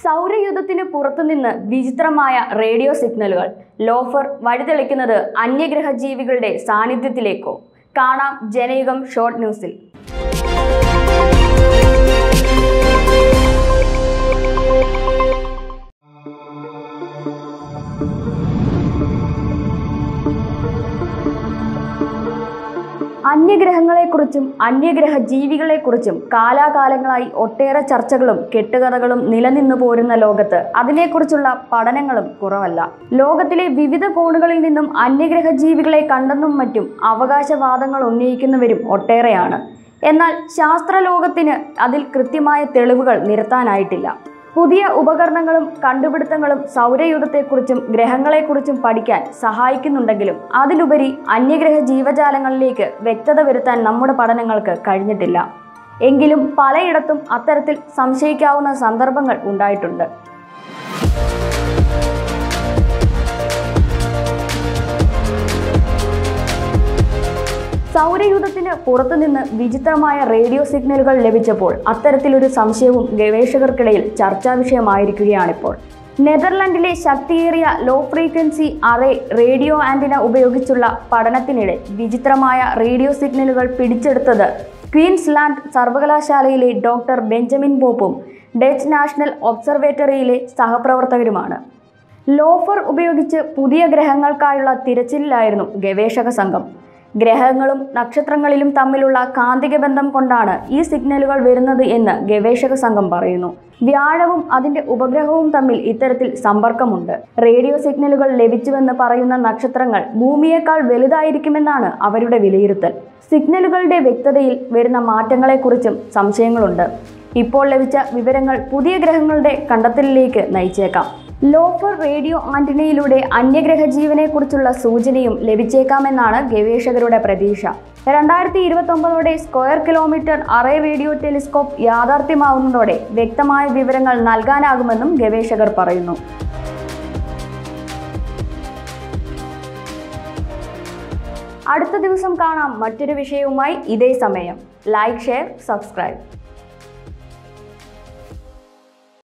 സൗരയുധത്തിന് പുറത്തുനിന്ന് വിചിത്രമായ റേഡിയോ സിഗ്നലുകൾ ലോഫർ വഴിതെളിക്കുന്നത് അന്യഗ്രഹ ജീവികളുടെ സാന്നിധ്യത്തിലേക്കോ കാണാം ജനയുഗം ഷോർട്ട് ന്യൂസിൽ അന്യഗ്രഹങ്ങളെക്കുറിച്ചും അന്യഗ്രഹ ജീവികളെക്കുറിച്ചും കാലാകാലങ്ങളായി ഒട്ടേറെ ചർച്ചകളും കെട്ടുകഥകളും നിലനിന്നു പോരുന്ന ലോകത്ത് അതിനെക്കുറിച്ചുള്ള പഠനങ്ങളും കുറവല്ല ലോകത്തിലെ വിവിധ കോണുകളിൽ നിന്നും അന്യഗ്രഹ ജീവികളെ കണ്ടെന്നും മറ്റും അവകാശവാദങ്ങൾ ഉന്നയിക്കുന്നവരും ഒട്ടേറെയാണ് എന്നാൽ ശാസ്ത്രലോകത്തിന് അതിൽ കൃത്യമായ തെളിവുകൾ നിരത്താനായിട്ടില്ല പുതിയ ഉപകരണങ്ങളും കണ്ടുപിടുത്തങ്ങളും സൗരയൂഥത്തെക്കുറിച്ചും ഗ്രഹങ്ങളെക്കുറിച്ചും പഠിക്കാൻ സഹായിക്കുന്നുണ്ടെങ്കിലും അതിലുപരി അന്യഗ്രഹ ജീവജാലങ്ങളിലേക്ക് വ്യക്തത വരുത്താൻ നമ്മുടെ പഠനങ്ങൾക്ക് കഴിഞ്ഞിട്ടില്ല എങ്കിലും പലയിടത്തും അത്തരത്തിൽ സംശയിക്കാവുന്ന സന്ദർഭങ്ങൾ ഉണ്ടായിട്ടുണ്ട് സൗരയൂഥത്തിന് പുറത്തുനിന്ന് വിചിത്രമായ റേഡിയോ സിഗ്നലുകൾ ലഭിച്ചപ്പോൾ അത്തരത്തിലൊരു സംശയവും ഗവേഷകർക്കിടയിൽ ചർച്ചാ വിഷയമായിരിക്കുകയാണിപ്പോൾ നെതർലൻഡിലെ ശക്തിയേറിയ low frequency array radio antenna ഉപയോഗിച്ചുള്ള പഠനത്തിനിടെ വിചിത്രമായ റേഡിയോ സിഗ്നലുകൾ പിടിച്ചെടുത്തത് ക്വീൻസ്ലാൻഡ് സർവകലാശാലയിലെ ഡോക്ടർ ബെഞ്ചമിൻ പോപ്പും ഡച്ച് നാഷണൽ ഒബ്സർവേറ്ററിയിലെ സഹപ്രവർത്തകരുമാണ് ലോഫർ ഉപയോഗിച്ച് പുതിയ ഗ്രഹങ്ങൾക്കായുള്ള തിരച്ചിലിലായിരുന്നു ഗവേഷക സംഘം ഗ്രഹങ്ങളും നക്ഷത്രങ്ങളിലും തമ്മിലുള്ള കാന്തിക ബന്ധം കൊണ്ടാണ് ഈ സിഗ്നലുകൾ വരുന്നത് എന്ന് ഗവേഷക സംഘം പറയുന്നു വ്യാഴവും അതിന്റെ ഉപഗ്രഹവും തമ്മിൽ ഇത്തരത്തിൽ സമ്പർക്കമുണ്ട് റേഡിയോ സിഗ്നലുകൾ ലഭിച്ചുവെന്ന് പറയുന്ന നക്ഷത്രങ്ങൾ ഭൂമിയേക്കാൾ വലുതായിരിക്കുമെന്നാണ് അവരുടെ വിലയിരുത്തൽ സിഗ്നലുകളുടെ വ്യക്തതയിൽ വരുന്ന മാറ്റങ്ങളെക്കുറിച്ചും സംശയങ്ങളുണ്ട് ഇപ്പോൾ ലഭിച്ച വിവരങ്ങൾ പുതിയ ഗ്രഹങ്ങളുടെ കണ്ടെത്തലിലേക്ക് നയിച്ചേക്കാം ലോഫർ റേഡിയോ ആന്റിനയിലൂടെ അന്യഗ്രഹ ജീവനെക്കുറിച്ചുള്ള സൂചനയും ലഭിച്ചേക്കാമെന്നാണ് ഗവേഷകരുടെ പ്രതീക്ഷ രണ്ടായിരത്തി ഇരുപത്തൊമ്പതോടെ square kilometre array radio telescope യാഥാർത്ഥ്യമാവുന്നതോടെ വ്യക്തമായ വിവരങ്ങൾ നൽകാനാകുമെന്നും ഗവേഷകർ പറയുന്നു അടുത്ത ദിവസം കാണാം മറ്റൊരു വിഷയവുമായി ഇതേ സമയം ലൈക്ക് ഷെയർ സബ്സ്ക്രൈബ്